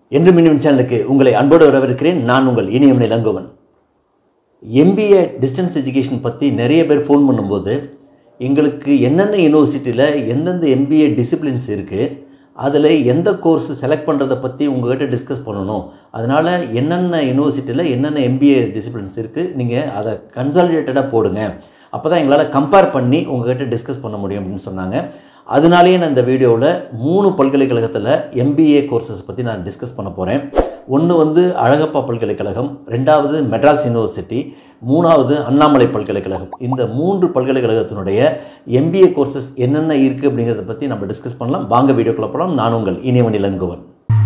என்று மினிமம் சேனலுக்கு உங்களை அன்போடு வரவேற்கிறேன் நான் உங்கள் இனியம் இளங்கோவன் எம்பிஏ டிஸ்டன்ஸ் எஜுகேஷன் பற்றி நிறைய பேர் ஃபோன் பண்ணும்போது எங்களுக்கு என்னென்ன யூனிவர்சிட்டியில் எந்தெந்த எம்பிஏ டிசிப்ளின்ஸ் இருக்குது அதில் எந்த கோர்ஸ் செலக்ட் பண்ணுறதை பற்றி உங்கள்கிட்ட டிஸ்கஸ் பண்ணணும் அதனால் என்னென்ன யூனிவர்சிட்டியில் என்னென்ன எம்பிஏ டிசிப்ளின்ஸ் இருக்குது நீங்கள் அதை கன்சாலிடேட்டடாக போடுங்க அப்போ தான் எங்களால் கம்பேர் பண்ணி உங்கள்கிட்ட டிஸ்கஸ் பண்ண முடியும் அப்படின்னு சொன்னாங்க அதனாலேயே நான் இந்த வீடியோவில் மூணு பல்கலைக்கழகத்தில் எம்பிஏ கோர்சஸ் பற்றி நான் டிஸ்கஸ் பண்ண போகிறேன் ஒன்று வந்து அழகப்பா பல்கலைக்கழகம் ரெண்டாவது மெட்ராஸ் யூனிவர்சிட்டி மூணாவது அண்ணாமலை பல்கலைக்கழகம் இந்த மூன்று பல்கலைக்கழகத்தினுடைய எம்பிஏ கோர்சஸ் என்னென்ன இருக்குது அப்படிங்கிறத பற்றி நம்ம டிஸ்கஸ் பண்ணலாம் வாங்க வீடியோக்குள்ள போகலாம் நான் உங்கள் Iniyavan Ilangovan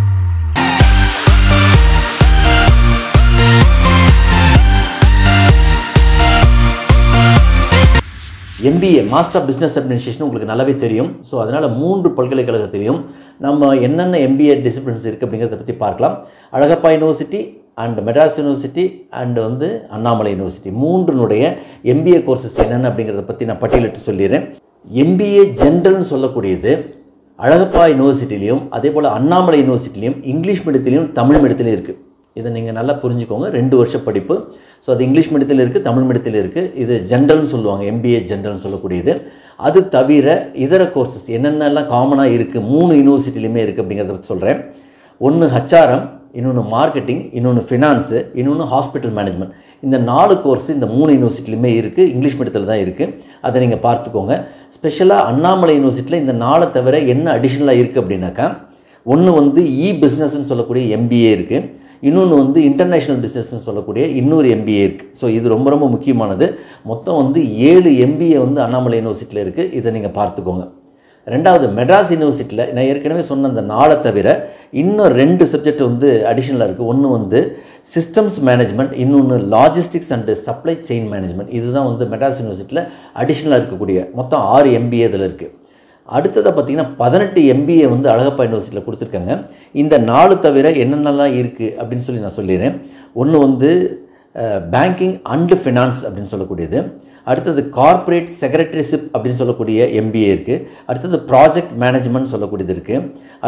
MBA master of business administration உங்களுக்கு நல்லாவே தெரியும் ஸோ அதனால் மூன்று பல்கலைக்கழகத்திலையும் நம்ம என்னென்ன எம்பிஏ டிசிப்ளின்ஸ் இருக்குது அப்படிங்கிறத பற்றி பார்க்கலாம் Alagappa university and Madras university and வந்து அண்ணாமலை யூனிவர்சிட்டி மூன்றினுடைய எம்பிஏ கோர்சஸ் என்னென்ன அப்படிங்கிறத பற்றி நான் பட்டியலிட்டு சொல்லிடுறேன் எம்பிஏ ஜென்ரல்னு சொல்லக்கூடியது அழகப்பா யூனிவர்சிட்டிலையும் அதே போல் அண்ணாமலை யூனிவர்சிட்டிலையும் இங்கிலீஷ் மீடியத்திலையும் தமிழ் மீடியத்திலையும் இருக்குது இதை நீங்கள் நல்லா புரிஞ்சுக்கோங்க ரெண்டு வருஷ படிப்பு ஸோ அது இங்கிலீஷ் மீடியத்தில் இருக்குது தமிழ் மீடியத்தில் இருக்குது இது ஜென்ரல்னு சொல்லுவாங்க எம்பிஏ ஜென்ரல்னு சொல்லக்கூடியது அது தவிர இதர கோர்சஸ் என்னென்னலாம் காமனாக இருக்குது மூணு யூனிவர்சிட்டிலையுமே இருக்குது அப்படிங்கிறத பற்றி சொல்கிறேன் ஒன்று ஹச்ஆர்எம் இன்னொன்று மார்க்கெட்டிங் இன்னொன்று ஃபினான்ஸு இன்னொன்று ஹாஸ்பிட்டல் மேனேஜ்மெண்ட் இந்த நாலு கோர்ஸ் இந்த மூணு யூனிவர்சிட்டிலையுமே இருக்குது இங்கிலீஷ் மீடியத்தில் தான் இருக்குது அதை நீங்கள் பார்த்துக்கோங்க ஸ்பெஷலாக அண்ணாமலை யூனிவர்சிட்டியில் இந்த நாளை தவிர என்ன அடிஷ்னலாக இருக்குது அப்படின்னாக்கா ஒன்று வந்து இ பிஸ்னஸ்ன்னு சொல்லக்கூடிய எம்பிஏ இருக்குது இன்னொன்று வந்து இன்டர்நேஷ்னல் பிஸ்னஸ்னு சொல்லக்கூடிய இன்னொரு எம்பிஏ இருக்குது ஸோ இது ரொம்ப ரொம்ப முக்கியமானது மொத்தம் வந்து ஏழு எம்பிஏ வந்து அண்ணாமலை யூனிவர்சிட்டியில் இருக்குது இதை நீங்கள் பார்த்துக்கோங்க ரெண்டாவது மெட்ராஸ் யூனிவர்சிட்டியில் நான் ஏற்கனவே சொன்ன அந்த நாளை தவிர இன்னும் ரெண்டு சப்ஜெக்ட் வந்து அடிஷ்னலாக இருக்குது ஒன்று வந்து சிஸ்டம்ஸ் மேனேஜ்மெண்ட் இன்னொன்று logistics and supply chain management இதுதான் வந்து மெட்ராஸ் யூனிவர்சிட்டியில் அடிஷ்னலாக இருக்கக்கூடிய மொத்தம் ஆறு எம்பிஏ இதில் இருக்குது அடுத்ததாக பார்த்தீங்கன்னா பதினெட்டு எம்பிஏ வந்து அழகப்பா யூனிவர்சிட்டியில் கொடுத்துருக்காங்க இந்த நாலு தவிர என்னென்னலாம் இருக்குது அப்படின்னு சொல்லி நான் சொல்லிடுறேன் ஒன்று வந்து பேங்கிங் அண்டு ஃபினான்ஸ் அப்படின்னு சொல்லக்கூடியது அடுத்தது கார்ப்பரேட் செக்ரட்டரிஷிப் அப்படின்னு சொல்லக்கூடிய எம்பிஏ இருக்குது அடுத்தது ப்ராஜெக்ட் மேனேஜ்மெண்ட் சொல்லக்கூடியது இருக்குது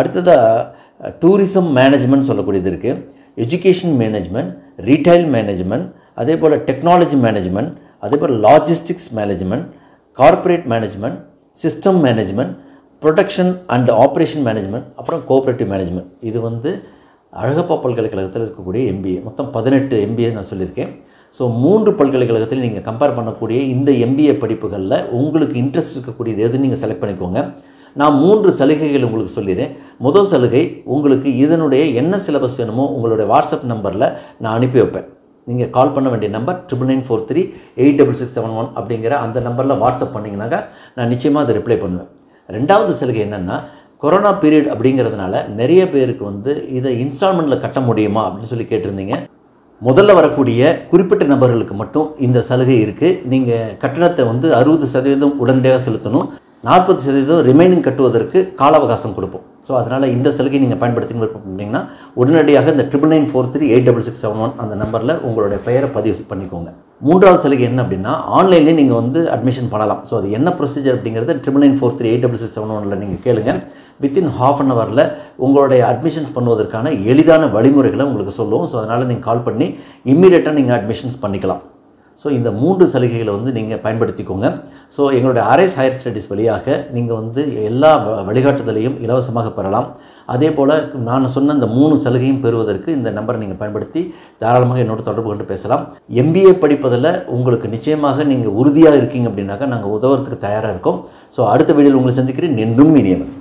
அடுத்ததாக டூரிசம் மேனேஜ்மெண்ட் சொல்லக்கூடியது இருக்குது எஜுகேஷன் மேனேஜ்மெண்ட் ரீட்டைல் மேனேஜ்மெண்ட் அதே போல் டெக்னாலஜி மேனேஜ்மெண்ட் அதே போல் logistics management corporate management system management production and operation management அப்புறம் கோஆப்ரேட்டிவ் மேனேஜ்மெண்ட் இது வந்து அழகப்பா பல்கலைக்கழகத்தில் இருக்கக்கூடிய எம்பிஏ மொத்தம் பதினெட்டு எம்பிஏ நான் சொல்லியிருக்கேன் ஸோ மூன்று பல்கலைக்கழகத்தில் நீங்கள் கம்பேர் பண்ணக்கூடிய இந்த எம்பிஏ படிப்புகளில் உங்களுக்கு இன்ட்ரெஸ்ட் இருக்கக்கூடியது எது நீங்கள் செலக்ட் பண்ணிக்கோங்க நான் மூன்று சலுகைகள் உங்களுக்கு சொல்லிடுறேன் முதல் சலுகை உங்களுக்கு இதனுடைய என்ன சிலபஸ் வேணுமோ உங்களுடைய வாட்ஸ்அப் நம்பரில் நான் அனுப்பி வைப்பேன் நீங்கள் கால் பண்ண வேண்டிய number triple nine four three eight double six seven one அப்படிங்கிற அந்த நம்பரில் வாட்ஸ்அப் பண்ணிங்கனாக்கா நான் நிச்சயமாக அதை ரிப்ளை பண்ணுவேன் ரெண்டாவது சலுகை என்னென்னா கொரோனா பீரியட் அப்படிங்கிறதுனால நிறைய பேருக்கு வந்து இதை இன்ஸ்டால்மெண்ட்டில் கட்ட முடியுமா அப்படின்னு சொல்லி கேட்டிருந்தீங்க முதல்ல வரக்கூடிய குறிப்பிட்ட நபர்களுக்கு மட்டும் இந்த சலுகை இருக்குது நீங்கள் கட்டணத்தை வந்து அறுபது சதவீதம் உடனடியாக செலுத்தணும் நாற்பது சதவீதம் ரிமைனிங் கட்டுவதற்கு கால அவகாசம் கொடுப்போம் ஸோ அதனால் இந்த சலுகை நீங்கள் பயன்படுத்தின்னு விருப்பம் பண்ணிங்கன்னா உடனடியாக இந்த triple nine four three eight double six seven one அந்த நம்பரில் உங்களுடைய பெயரை பதிவு பண்ணிக்கோங்க மூன்றாவது சலுகை என்ன அப்படின்னா ஆன்லைன்லேயே நீங்கள் வந்து அட்மிஷன் பண்ணலாம் ஸோ அது என்ன ப்ரொசீஜர் அப்படிங்கிறத triple nine four three eight double six seven ஒனில் நீங்கள் கேளுங்க வித்தின் ஹாஃப் அன் ஹவரில் உங்களுடைய அட்மிஷன்ஸ் பண்ணுவதற்கான எளிதான வழிமுறைகளை உங்களுக்கு சொல்லுவோம் ஸோ அதனால் நீங்கள் கால் பண்ணி இம்மீடியட்டாக நீங்கள் அட்மிஷன்ஸ் பண்ணிக்கலாம் ஸோ இந்த மூன்று சலுகைகளை வந்து நீங்கள் பயன்படுத்திக்கோங்க ஸோ எங்களுடைய ஆர்எஸ் ஹையர் ஸ்டடீஸ் வழியாக நீங்கள் வந்து எல்லா வ- வழிகாட்டுதலையும் இலவசமாக பெறலாம் அதே போல் நான் சொன்ன இந்த மூணு சலுகையும் பெறுவதற்கு இந்த நம்பரை நீங்கள் பயன்படுத்தி தாராளமாக என்னோட தொடர்பு கொண்டு பேசலாம் எம்பிஏ படிப்பதில் உங்களுக்கு நிச்சயமாக நீங்கள் உறுதியாக இருக்கீங்க அப்படின்னாக்கா நாங்கள் உதவுறதுக்கு தயாராக இருக்கோம் ஸோ அடுத்த வீடியோவில் உங்களை சந்திக்கிறேன் என்றும் இனியவன்